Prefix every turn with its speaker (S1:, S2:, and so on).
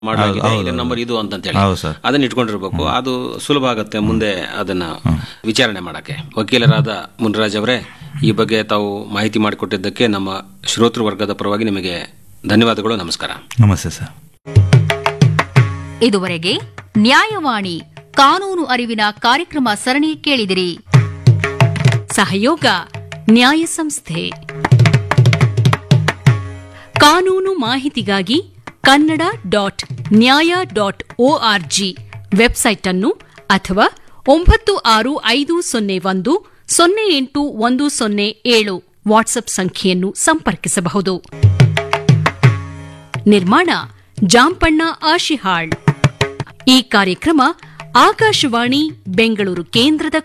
S1: ಮಾಡಲಾಗಿದೆ
S2: ಹೌದು,
S1: ಇದರ
S2: ಹೌದು.
S1: ನಂಬರ್ ಇದು ಅಂತ ಹೇಳಿ
S2: ಹೌದು ಸರ್
S1: ಅದನ್ನ ಇಟ್ಕೊಂಡಿರ್ಬೇಕು ಅದು ಸುಲಭ ಆಗುತ್ತೆ ಮುಂದೆ ಅದನ್ನ ವಿಚಾರಣೆ ಮಾಡಕ್ಕೆ ವಕೀಲರಾದ ಮುನ್ರಾಜ್ ಅವರೇ ಈ ಬಗ್ಗೆ ತಾವು ಮಾಹಿತಿ ಮಾಡಿಕೊಟ್ಟಿದ್ದಕ್ಕೆ ನಮ್ಮ ಶ್ರೋತೃ ವರ್ಗದ ಪರವಾಗಿ ನಿಮಗೆ ಧನ್ಯವಾದಗಳು ನಮಸ್ಕಾರ
S2: ನಮಸ್ತೆ ಸರ್
S3: ಇದುವರೆಗೆ ನ್ಯಾಯವಾಣಿ ಕಾನೂನು ಅರಿವಿನ ಕಾರ್ಯಕ್ರಮ ಸರಣಿ ಕೇಳಿದಿರಿ
S4: ಸಹಯೋಗ ನ್ಯಾಯ ಸಂಸ್ಥೆ ಕಾನೂನು ಮಾಹಿತಿಗಾಗಿ Kannada dot Nyaya dot org website ಅನ್ನು ಅಥವಾ ಒಂಬತ್ತು ಆರು ಐದು ಸೊನ್ನೆ ಒಂದು ಸೊನ್ನೆ ಎಂಟು ಒಂದು ಸೊನ್ನೆ ಏಳು ವಾಟ್ಸ್ಆಪ್ ಸಂಖ್ಯೆಯನ್ನು ಸಂಪರ್ಕಿಸಬಹುದು ನಿರ್ಮಾಣ ಜಾಂಪಣ್ಣ ಆಶಿಹಾಳ್ ಈ ಕಾರ್ಯಕ್ರಮ ಆಕಾಶವಾಣಿ ಬೆಂಗಳೂರು ಕೇಂದ್ರದ